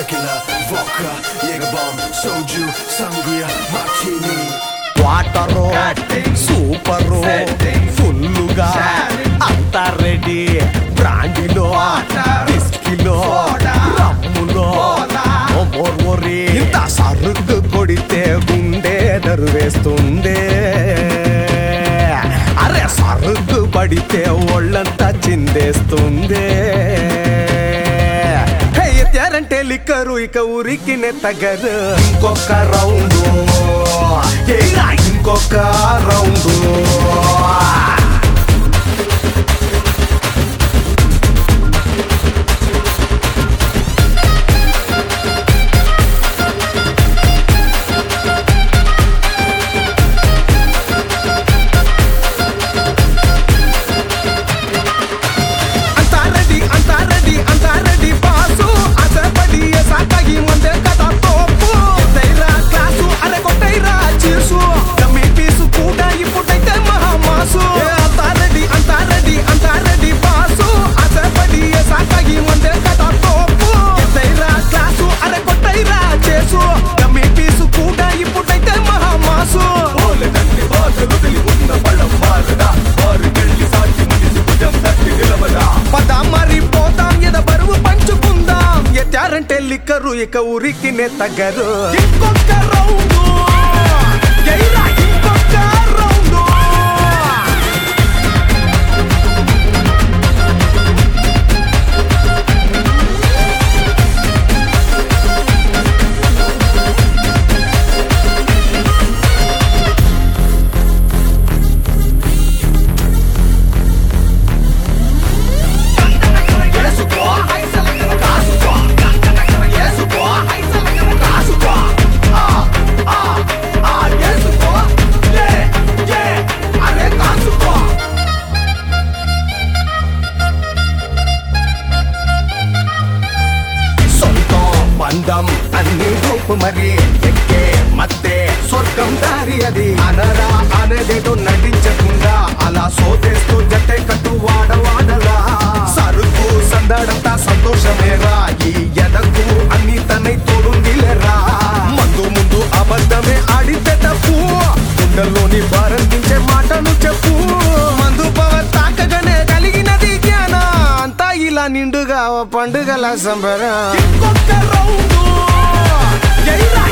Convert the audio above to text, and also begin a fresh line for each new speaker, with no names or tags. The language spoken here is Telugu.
tequila, vodka, Jager bomb, soju, sangria, martini.
Water super ఫుల్లుగా అంతా రెడీ బ్రాండిలో విస్కీలో రమ్ములో మోర్మోరి ఇంత సరుకు కొడితే గుండె దరువేస్తుంది అరే సరుకు పడితే ఒళ్ళంతా చిందేస్తుంది ఎత్తారంటే లిక్కరు ఇక ఊరికి నెత్తగరు ఇంకొక రౌండు ఏరా ఇంకొక రౌండు అంతా రెడీ అంతా రెడీ అంతా రెడీ పాసు ఆశపడి సాకాగి ముందే కదా తోపు ఎత్తైరా క్లాసు అరే కొట్టైరా చీసు కమ్మి పీసు కూడా ఇప్పుడైతే మహామాసు ఏ అంతా రెడీ అంతా రెడీ అంతా రెడీ పాసు ఆశపడి సాకాగి ముందే కదా తోపు ఎత్తైరా క్లాసు అరే కొట్టైరా చేసు కమ్మి పీసు కూడా ఇప్పుడైతే మహామాసు
ఓలగంటి బాధలు ఉన్న పళ్ళం మారదా వారికెళ్ళి సాటి మనిషి భుజం తట్టి నిలవదా
పద మరి పోతాం ఎద బరువు పంచుకుందాం ఎత్తారంటే లిక్కరు ఇక ఊరికి నెత్తగరు ఇంకొక రౌండు ఎయిరా ఇంకొక రౌండు సొంతం బంధం అన్ని రూపు మరి ఎక్కే మత్తే స్వర్గం దారి అది అనరా అనేదేదో నటించకుండా అలా సోదేస్తూ జట్టే కట్టు వాడవాడలా సరుకు సందడంతా సంతోషమేరా ఈ ఎదకు అన్ని తనై తోడుందిలేరా మందు ముందు అబద్ధమే ఆడితే తప్పు గుండెల్లోని భారం దించే మాటను చెప్పు మందు పవర్ తాకగానే కలిగినది జ్ఞాన అంతా ఇలా నిండుగా ఓ పండుగల సంబరం ఇంకొక రౌండు ఎయిరా